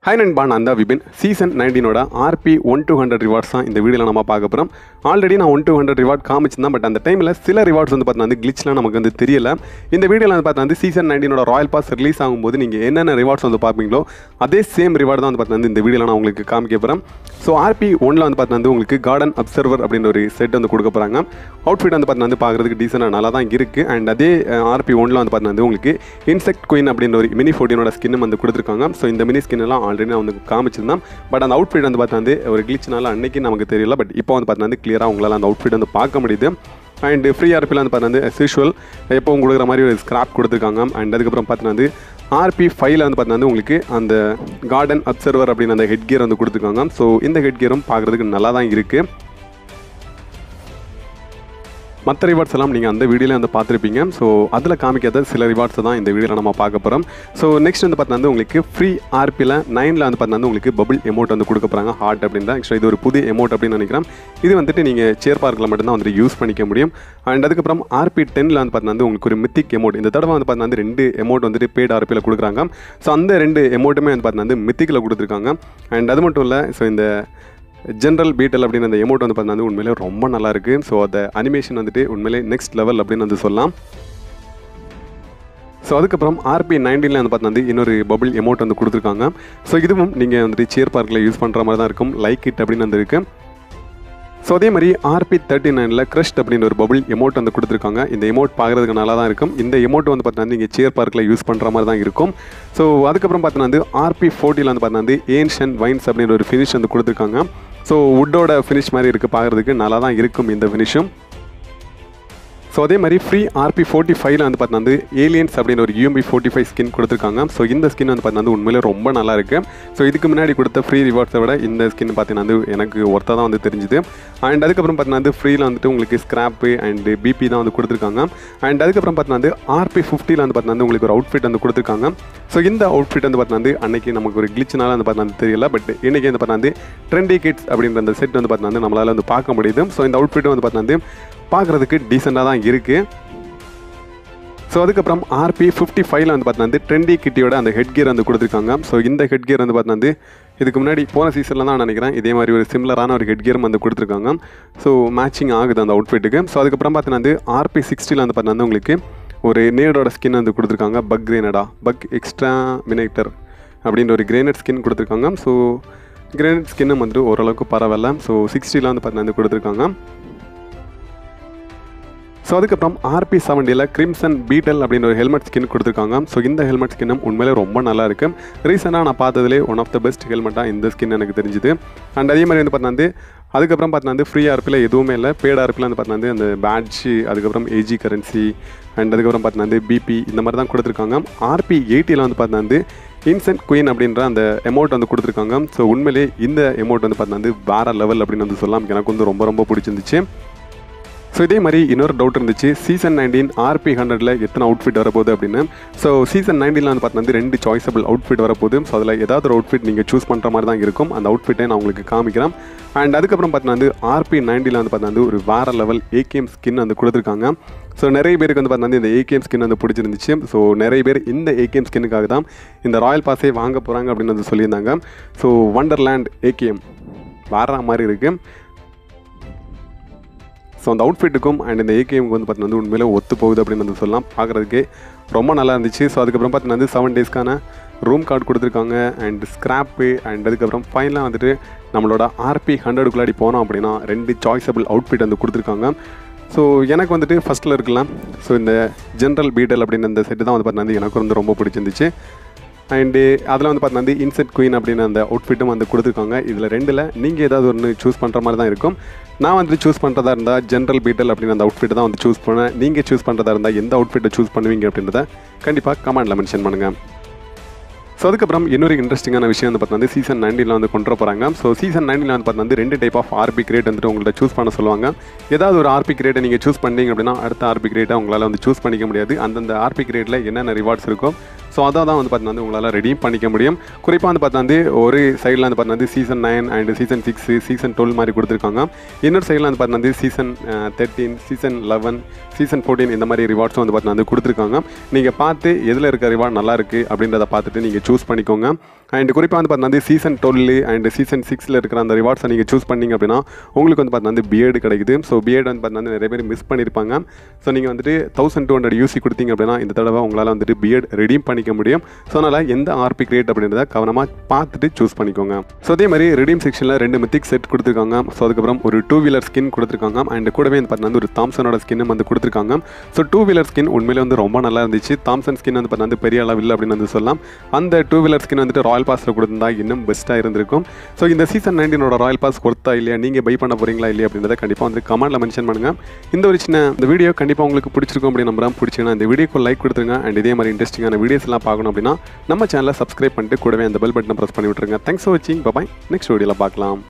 high நண்பா நான் தான் விபின் சீசன் நைன்டீனோட RP one two hundred rewards தான் இந்த வீடியோவில் நம்ம பார்க்க போகிறோம் ஆல்ரெடி நான் ஒன் டூ ஹண்ட்ரட் ரிவார்ட் காமிச்சிருந்தேன் பட் அந்த டைமில் சில ரிவார்ட்ஸ் வந்து பார்த்தா வந்து கிளிச்லாம் நமக்கு வந்து தெரியல இந்த வீடியோவில் வந்து பார்த்தா வந்து சீசன் நைன்டீனோட ராயல் பாஸ் ரிலீஸ் ஆகும்போது நீங்கள் என்னென்ன ரிவார்ட்ஸ் வந்து பார்ப்பீங்களோ அதே சேம் ரிவார்டு தான் வந்து பார்த்தா வந்து இந்த வீடியோவில் நான் உங்களுக்கு காமிக்க போகிறேன் ஸோ ஆர்பி ஒன்ல வந்து பார்த்தா வந்து உங்களுக்கு கார்டன் அப்சர்வர் அப்படின்ற ஒரு செட் வந்து கொடுக்க போகிறாங்க அவுட்ஃபிட் வந்து பார்த்தா வந்து பார்க்குறதுக்கு டீசெண்டாக நல்லா தான் இருக்குது அண்ட் அதே ஆர்பி ஒன்ல வந்து பார்த்தா வந்து உங்களுக்கு இன்செக்ட் குயின் அப்படின்ற ஒரு மினி ஃபோர்டீனோட ஸ்கின்னும் வந்து கொடுத்துருக்காங்க ஸோ இந்த மினி ஸ்கின் எல்லாம் ஆல்ரெடி நான் வந்து காமிச்சிருந்தேன் பட் அந்த அவுட்ஃபிட் வந்து பார்த்தா வந்து ஒரு கிளிச்னால அன்னைக்கு நமக்கு தெரியல பட் இப்போ வந்து பார்த்தா வந்து கிளியராக உங்களால் அந்த அவுட்ஃபிட் வந்து பார்க்க முடியுது அண்ட் ஃப்ரீ ஆர்பியில் வந்து பார்த்தா வந்து யூஷுவல் எப்போ கொடுக்குற மாதிரி ஒரு ஸ்கிராப் கொடுத்துருக்காங்க அண்ட் அதுக்கப்புறம் பார்த்தீங்கன்னா வந்து ஆர்பி ஃபைவ்ல வந்து பார்த்தீங்கன்னா வந்து உங்களுக்கு அந்த கார்டன் அப்சர்வர் அப்படின்னு அந்த ஹெட் கியர் வந்து கொடுத்துருக்காங்க ஸோ இந்த ஹெட் கியரும் பார்க்குறதுக்கு நல்லா தான் இருக்குது மற்ற ரிவார்ட்ஸ் எல்லாம் நீங்கள் அந்த வீடியோவில் வந்து பார்த்துருப்பீங்க ஸோ அதில் காமிக்காத சில ரிவார்ட்ஸ் தான் இந்த வீடியோவில் நம்ம பார்க்க போகிறோம் ஸோ நெக்ஸ்ட் வந்து பார்த்தா வந்து உங்களுக்கு ஃப்ரீ ஆர்பியில் நைனில் வந்து பார்த்தா வந்து உங்களுக்கு பபிள் எமௌண்ட் வந்து கொடுக்க போகிறாங்க ஹார்ட் அப்படின்னு தான் ஆக்சுவலாக இது ஒரு புது எமௌண்ட் அப்படின்னு நினைக்கிறேன் இது வந்துட்டு நீங்கள் சேர் பார்க்கில் மட்டும்தான் வந்துட்டு யூஸ் பண்ணிக்க முடியும் அண்ட் அதுக்கப்புறம் ஆர்பி டென்னில் வந்து பார்த்தா வந்து உங்களுக்கு ஒரு மித்திக் எமௌண்ட் இந்த தடவை வந்து பார்த்தா வந்து ரெண்டு எமௌண்ட் வந்துட்டு பேட் ஆர்பியில் கொடுக்குறாங்க ஸோ அந்த ரெண்டு எமௌண்ட்டுமே வந்து பார்த்தா வந்து மித்திக்கில் கொடுத்துருக்காங்க அண்ட் அது மட்டும் இல்லை ஸோ இந்த ஜென்ரல் பீட்டல் அப்படின்னு அந்த எமௌண்ட் வந்து பார்த்தா வந்து உண்மையிலே ரொம்ப நல்லா இருக்கு ஸோ அந்த அனிமேஷன் வந்துட்டு உண்மையிலே நெக்ஸ்ட் லெவல் அப்படின்னு வந்து சொல்லலாம் ஸோ அதுக்கப்புறம் ஆர்பி நைன்டீனில் வந்து பார்த்தா வந்து இன்னொரு பபிள் எமௌண்ட் வந்து கொடுத்துருக்காங்க ஸோ இதுவும் நீங்கள் வந்துட்டு சேர் பார்க்கில் யூஸ் பண்ணுற மாதிரி தான் இருக்கும் லைக் இட் அப்படின்னு வந்து இருக்கு ஸோ அதே மாதிரி ஆர்பி தேர்ட்டி நைனில் க்ரஷ்ட் அப்படின்னு ஒரு பபிள் எமௌண்ட் வந்து கொடுத்துருக்காங்க இந்த எமௌண்ட் பார்க்குறதுக்கு நல்லா தான் இருக்கும் இந்த எமௌண்ட் வந்து பார்த்தீங்கன்னா நீங்கள் சேர் பார்க்கில் யூஸ் பண்ணுற மாதிரி தான் இருக்கும் ஸோ அதுக்கப்புறம் பார்த்தீங்கன்னா வந்து ஆர்பி ஃபோர்ட்டியில் வந்து பார்த்தீங்கன்னா வந்து ஏன்ஷன் வைன்ஸ் அப்படின்ற ஒரு ஃபினிஷ் வந்து கொடுத்துருக்காங்க ஸோ வுட்டோட ஃபினிஷ் மாதிரி இருக்குது பார்க்குறதுக்கு நல்லா தான் இருக்கும் இந்த ஃபினிஷும் ஸோ அதே மாதிரி ஃப்ரீ ஆர்பி ஃபோர்ட்டி ஃபைவ்ல வந்து பார்த்தீங்கன்னா வந்து ஏலியன்ஸ் அப்படின்னு ஒரு யூஎம்பி ஃபோர்ட்டி ஃபைவ் ஸ்கின் கொடுத்துருக்காங்க ஸோ இந்த ஸ்கின் வந்து பார்த்தீங்கன்னா வந்து உண்மையிலே ரொம்ப நல்லா இருக்கு ஸோ இதுக்கு முன்னாடி கொடுத்த ஃப்ரீ ரிவார்ட்ஸை விட இந்த ஸ்கின் பார்த்தீங்கன்னா வந்து எனக்கு ஒர்த்தாக தான் வந்து தெரிஞ்சுது அண்ட் அதுக்கப்புறம் பார்த்தீங்கன்னா வந்து ஃப்ரீயில் வந்துட்டு உங்களுக்கு ஸ்கிராப்பு அண்ட் பிபி தான் வந்து கொடுத்துருக்காங்க அண்ட் அதுக்கப்புறம் பார்த்தீங்கன்னா வந்து ஆர்பி ஃபிஃப்டியில் வந்து பார்த்தீங்கன்னா வந்து உங்களுக்கு ஒரு அவுட்ஃபிட் வந்து கொடுத்துருக்காங்க ஸோ இந்த அவுட்ஃபிட் வந்து பார்த்தீங்கன்னா வந்து அன்னைக்கு நமக்கு ஒரு கிளிச்னால வந்து பார்த்தீங்கன்னா தெரியல பட் இன்னைக்கு வந்து பார்த்தீங்கன்னா வந்து ட்ரெண்டி கிட்ஸ் அப்படின்ற அந்த செட் வந்து பார்த்தீங்கன்னா வந்து நம்மளால் வந்து பார்க்க முடியுது ஸோ இந்த அவுட்ஃபிட் வந்து பார்த்தீங்கன்னா வந்து பார்க்குறதுக்கு டீசெண்டாக தான் இருக்குது ஸோ அதுக்கப்புறம் ஆர்பி ஃபிஃப்டி ஃபைவ்ல வந்து பார்த்தா வந்து ட்ரெண்டி கிட்டியோட அந்த ஹெட் கியர் வந்து கொடுத்துருக்காங்க ஸோ இந்த ஹெட் கியர் வந்து பார்த்தா வந்து இதுக்கு முன்னாடி போன சீசனில் தான் நான் நினைக்கிறேன் இதே மாதிரி ஒரு சிமிலரான ஒரு ஹெட் கியரும் வந்து கொடுத்துருக்காங்க ஸோ மேட்சிங் ஆகுது அந்த அவுட்ஃபிட்டுக்கு ஸோ அதுக்கப்புறம் பார்த்தீங்கன்னா வந்து ஆர்பி சிக்ஸ்டியில் வந்து பார்த்தா வந்து உங்களுக்கு ஒரு நேடோட ஸ்கின் வந்து கொடுத்துருக்காங்க பக் கிரேனடா பக் எக்ஸ்ட்ரா மினேக்டர் அப்படின்ற ஒரு கிரேனட் ஸ்கின் கொடுத்துருக்காங்க ஸோ கிரேனட் ஸ்கின்னும் வந்துட்டு ஓரளவுக்கு பரவாயில்ல ஸோ சிக்ஸ்டியில் வந்து பார்த்தீங்கன்னா வந்து கொடுத்துருக்காங்க ஸோ அதுக்கப்புறம் ஆர்பி செவன்டியில் கிரிம்சன் பீட்டல் அப்படின்னு ஒரு ஹெல்மெட் ஸ்கின் கொடுத்துருக்காங்க ஸோ இந்த ஹெல்மெட் ஸ்கின்னும் உண்மையிலே ரொம்ப நல்லா இருக்கு ரீசெண்டாக நான் பார்த்ததுலே ஒன் ஆஃப் த பெஸ்ட் ஹெல்மெட்டாக இந்த ஸ்கின் எனக்கு தெரிஞ்சுது அண்ட் அதே மாதிரி வந்து பார்த்தா அதுக்கப்புறம் பார்த்தா வந்து ஃப்ரீ ஆர்பியில் எதுவுமே இல்லை பேட் ஆர்பியில் வந்து பார்த்தா அந்த பேட்ஜ் அதுக்கப்புறம் ஏஜி கரன்சி அண்ட் அதுக்கப்புறம் பார்த்தா வந்து பிபி இந்த மாதிரி தான் கொடுத்துருக்காங்க ஆர்பி எயிட்டியில் வந்து பார்த்தா வந்து இன்சென்ட் குயின் அப்படின்ற அந்த அமௌண்ட் வந்து கொடுத்துருக்காங்க ஸோ உண்மையிலே இந்த அமௌண்ட் வந்து பார்த்தா வந்து வேறு லெவல் அப்படின்னு வந்து சொல்லலாம் எனக்கு வந்து ரொம்ப ரொம்ப பிடிச்சிருந்துச்சு ஸோ இதே மாதிரி இன்னொரு டவுட் இருந்துச்சு சீசன் நைன்டீன் ஆர்பி ஹண்ட்ரடில் எத்தனை அவுட்ஃபிட் வரப்போகுது அப்படின்னு ஸோ சீசன் நைன்டீனில் வந்து பார்த்தீங்கன்னா ரெண்டு சாய்ஸபிள் அவுட்ஃபிட் வரப்போகுது ஸோ அதில் ஏதாவது ஒரு அவுட்ஃபிட் நீங்கள் சூஸ் பண்ணுற மாதிரி தான் இருக்கும் அந்த அவுட்ஃபிட்டை நான் உங்களுக்கு காமிக்கிறேன் அண்ட் அதுக்கப்புறம் பார்த்தீங்கன்னா வந்து ஆர்பி நைன்டீனில் வந்து பார்த்தீங்கன்னா ஒரு வேறு லெவல் ஏகேஎம் ஸ்கின் வந்து கொடுத்துருக்காங்க ஸோ நிறைய பேருக்கு வந்து பார்த்தீங்கன்னா இந்த ஏகேஎம் ஸ்கின் வந்து பிடிச்சிருந்துச்சு ஸோ நிறைய பேர் இந்த ஏகேஎம் ஸ்கின்னுக்காக தான் இந்த ராயல் பாஸே வாங்க போகிறாங்க அப்படின்னு வந்து சொல்லியிருந்தாங்க ஸோ வண்டர்லேண்ட் ஏகேஎம் வேற மாதிரி இருக்குது ஸோ அந்த அவுட்ஃபிட்டுக்கும் அண்ட் இந்த ஏகேஎம்க்கு வந்து பார்த்தீங்கன்னா வந்து உண்மையிலே ஒத்து போகுது அப்படின்னு வந்து சொல்லலாம் பார்க்குறதுக்கே ரொம்ப நல்லா இருந்துச்சு ஸோ அதுக்கப்புறம் பார்த்தீங்கன்னா வந்து செவன் டேஸ்க்கான ரூம் கார்டு கொடுத்துருக்காங்க அண்ட் ஸ்க்ராப்பு அண்ட் அதுக்கப்புறம் ஃபைனலாக வந்துட்டு நம்மளோட ஆர்பி ஹண்ட்ரடுக்குள்ளாடி போனோம் அப்படின்னா ரெண்டு சாய்ஸபிள் அவுட்ஃபிட் வந்து கொடுத்துருக்காங்க ஸோ எனக்கு வந்துட்டு ஃபஸ்ட்டில் இருக்கலாம் ஸோ இந்த ஜென்ரல் பீட்டல் அப்படின்னு இந்த செட்டு தான் வந்து பார்த்தீங்கன்னா எனக்கு வந்து ரொம்ப பிடிச்சிருந்துச்சு அண்டு அதில் வந்து பார்த்தீங்கன்னா இன்செட் குயின் அப்படின்னு அந்த அவுட்ஃபிட்டும் வந்து கொடுத்துருக்காங்க இதில் ரெண்டில் நீங்கள் ஏதாவது ஒன்று சூஸ் பண்ணுற மாதிரி தான் இருக்கும் நான் வந்து சூஸ் பண்ணுறதா இருந்தால் ஜென்ரல் பீட்டல் அப்படின்னு அந்த அவுட்ஃபிட் தான் வந்து சூஸ் பண்ணேன் நீங்கள் சூஸ் பண்ணுறதா இருந்தால் எந்த அவுட்ஃபிட்டை சூஸ் பண்ணுவீங்க அப்படின்றத கண்டிப்பாக கமெண்ட்டில் மென்ஷன் பண்ணுங்கள் ஸோ அதுக்கப்புறம் இன்னொரு இன்ட்ரெஸ்டிங்கான விஷயம் வந்து பார்த்தா சீசன் நைன்டீனில் வந்து கொண்டு வர போகிறாங்க ஸோ சீசன் நைன்டீனில் வந்து பார்த்தா ரெண்டு டைப் ஆஃப் ஆர்பி கிரேட் வந்துட்டு உங்கள்ட்ட சூஸ் பண்ண சொல்லுவாங்க ஏதாவது ஒரு ஆர்பி கிரேட்டை நீங்கள் சூஸ் பண்ணீங்க அப்படின்னா அடுத்த ஆர்பி கிரேட்டை உங்களால் வந்து சூஸ் பண்ணிக்க முடியாது அந்தந்த ஆர்பி கிரேட்டில் என்னென்ன ரிவார்ட்ஸ் இருக்கோ ஸோ அதை தான் வந்து பார்த்தீங்கன்னா உங்களால் ரெடீம் பண்ணிக்க முடியும் குறிப்பாக வந்து பார்த்தீங்கன்னா ஒரு சைடில் வந்து பார்த்தீங்கன்னா season nine and season six season twelve மாதிரி கொடுத்துருக்காங்க இன்னொரு சைடில் வந்து பார்த்தீங்கன்னா season thirteen season eleven season fourteen இந்த மாதிரி ரிவார்ட்ஸும் வந்து பார்த்தீங்கன்னா கொடுத்துருக்காங்க நீங்கள் பார்த்து எதில் இருக்க ரிவார்ட் நல்லா இருக்குது அப்படின்றத பார்த்துட்டு நீங்கள் சூஸ் பண்ணிக்கோங்க அண்ட் குறிப்பாக வந்து பார்த்தீங்கன்னா சீசன் டுவெல் அண்ட் சீசன் சிக்ஸில் இருக்கிற அந்த ரிவார்ட்ஸை நீங்கள் சூஸ் பண்ணீங்க அப்படின்னா உங்களுக்கு வந்து பார்த்தீங்கன்னா பிஎட் கிடைக்குது ஸோ பிஎட் வந்து பார்த்தீங்கன்னா நிறைய பேர் மிஸ் பண்ணியிருப்பாங்க ஸோ நீங்கள் வந்துட்டு தௌசண்ட் டூ ஹண்ட்ரட் யூசி கொடுத்தீங்க அப்படின்னா இந்த தடவை உங்களால் வந்துட்டு பிஎட் ரெடீம் பண்ணிக்க முடியும் ஸோ அதனால் எந்த ஆர்பி கிரேட் அப்படின்றத கவனமாக பார்த்துட்டு சூஸ் பண்ணிக்கோங்க ஸோ அதே மாதிரி ரெடீம் செக்ஷனில் ரெண்டு மித்திக் செட் கொடுத்துருக்காங்க ஸோ அதுக்கப்புறம் ஒரு டூ வீலர் ஸ்கின் கொடுத்துருக்காங்க அண்ட் கூடவே வந்து பார்த்தீங்கன்னா ஒரு தாம்சனோட ஸ்கின்னும் வந்து கொடுத்துருக்காங்க ஸோ டூ வீலர் ஸ்கின் உண்மையிலே வந்து ரொம்ப நல்லா இருந்துச்சு தாம்சன் ஸ்கின் வந்து பார்த்தீங்கன்னா பெரிய அளவு இல்லை அப்படின்னு வந்து சொல்லலாம் அந்த டூ வீலர் ஸ்கின் வந்துட்டு ராயல் பாஸில் கொடுத்துருந்தா இன்னும் பெஸ்ட்டாக இருந்திருக்கும் ஸோ இந்த சீசன் நைன்டீனோட ராயல் பாஸ் கொடுத்தா இல்லையா நீங்கள் பை பண்ண போகிறீங்களா இல்லையா அப்படின்றத கண்டிப்பாக வந்து கமெண்ட்டில் மென்ஷன் பண்ணுங்கள் இந்த ஒரு சின்ன இந்த வீடியோ கண்டிப்பாக உங்களுக்கு பிடிச்சிருக்கும் அப்படின்னு நம்புறேன் பிடிச்சிங்கன்னா இந்த வீடியோக்கு லைக் கொடுத்துருங்க அண்ட் இதே மாதிரி இன்ட்ரெஸ்டிங்கான வீடியோஸ் எல்லாம் பார்க்கணும் அப்படின்னா நம்ம சேனலை சப்ஸ்கிரைப் பண்ணிட்டு கூடவே அந்த பெல் பட்டனை ப்ரெஸ் பண்ணி விட்டுருங்க தேங்க்ஸ் ஃபார் வாட்சிங் பாய் நெக்ஸ்ட் வீடியோவில் பார்க்கலாம்